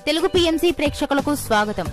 Telugu PMC ప్రేక్షకులకు స్వాగతం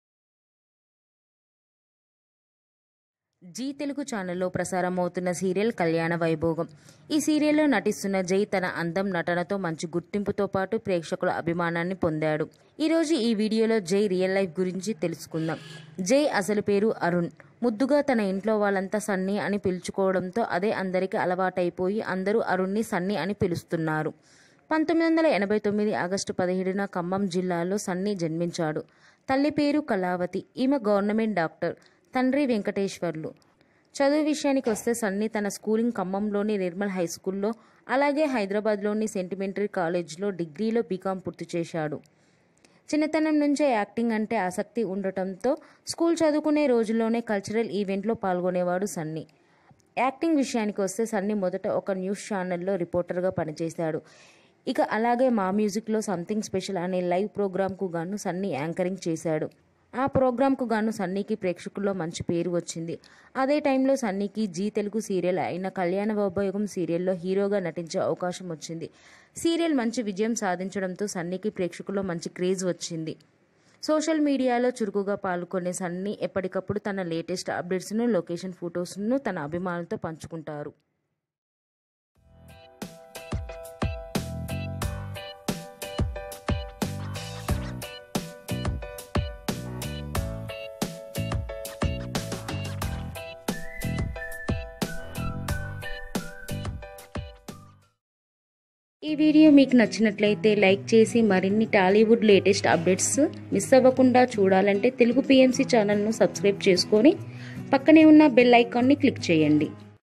G Telugu ఛానల్లో ప్రసారం అవుతున్న సీరియల్ కళ్యాణ వైభోగం ఈ సీరియల్లో నటిస్తున్న జై తన అందం నటనతో మంచి గుర్తింపుతో పాటు ప్రేక్షకుల అభిమానాన్ని పొందాడు ఈరోజు ఈ వీడియోలో జై రియల్ లైఫ్ గురించి తెలుసుకుందాం జై అసలు పేరు అరుణ్ ముద్దుగా తన ఇంట్లో వాళ్ళంతా సన్నీ అని పిలుచుకోవడంతో అదే అందరికీ అలవాటైపోయి అందరూ అరుణ్ని సన్నీ అని పిలుస్తున్నారు పంతొమ్మిది వందల ఎనభై తొమ్మిది ఆగస్టు పదిహేడున ఖమ్మం జిల్లాలో సన్నీ జన్మించాడు తల్లి పేరు కళావతి ఈమె గవర్నమెంట్ డాక్టర్ తండ్రి వెంకటేశ్వర్లు చదువు విషయానికి వస్తే సన్నీ తన స్కూలింగ్ ఖమ్మంలోని నిర్మల్ హై స్కూల్లో అలాగే హైదరాబాద్లోని సెంటిమెంటరీ కాలేజ్లో డిగ్రీలో బీకాం పూర్తి చేశాడు చిన్నతనం నుంచే యాక్టింగ్ అంటే ఆసక్తి ఉండటంతో స్కూల్ చదువుకునే రోజుల్లోనే కల్చరల్ ఈవెంట్లో పాల్గొనేవాడు సన్నీ యాక్టింగ్ విషయానికి వస్తే సన్నీ మొదట ఒక న్యూస్ ఛానల్లో రిపోర్టర్గా పనిచేశాడు ఇక అలాగే మా మ్యూజిక్లో సంథింగ్ స్పెషల్ అనే లైవ్ ప్రోగ్రాంకు గాను సన్నీ యాంకరింగ్ చేశాడు ఆ ప్రోగ్రాంకు గాను సన్నీకి ప్రేక్షకుల్లో మంచి పేరు వచ్చింది అదే టైంలో సన్నీకి జీ తెలుగు సీరియల్ అయిన కళ్యాణ వైభోగం సీరియల్లో హీరోగా నటించే అవకాశం వచ్చింది సీరియల్ మంచి విజయం సాధించడంతో సన్నీకి ప్రేక్షకుల్లో మంచి క్రేజ్ వచ్చింది సోషల్ మీడియాలో చురుకుగా పాల్గొనే సన్నీ ఎప్పటికప్పుడు తన లేటెస్ట్ అప్డేట్స్ను లొకేషన్ ఫొటోస్ను తన అభిమానులతో పంచుకుంటారు ఈ వీడియో మీకు నచ్చినట్లయితే లైక్ చేసి మరిన్ని టాలీవుడ్ లేటెస్ట్ అప్డేట్స్ మిస్ అవ్వకుండా చూడాలంటే తెలుగు పిఎంసి ఛానల్ను సబ్స్క్రైబ్ చేసుకొని పక్కనే ఉన్న బెల్ ఐకాన్ని క్లిక్ చేయండి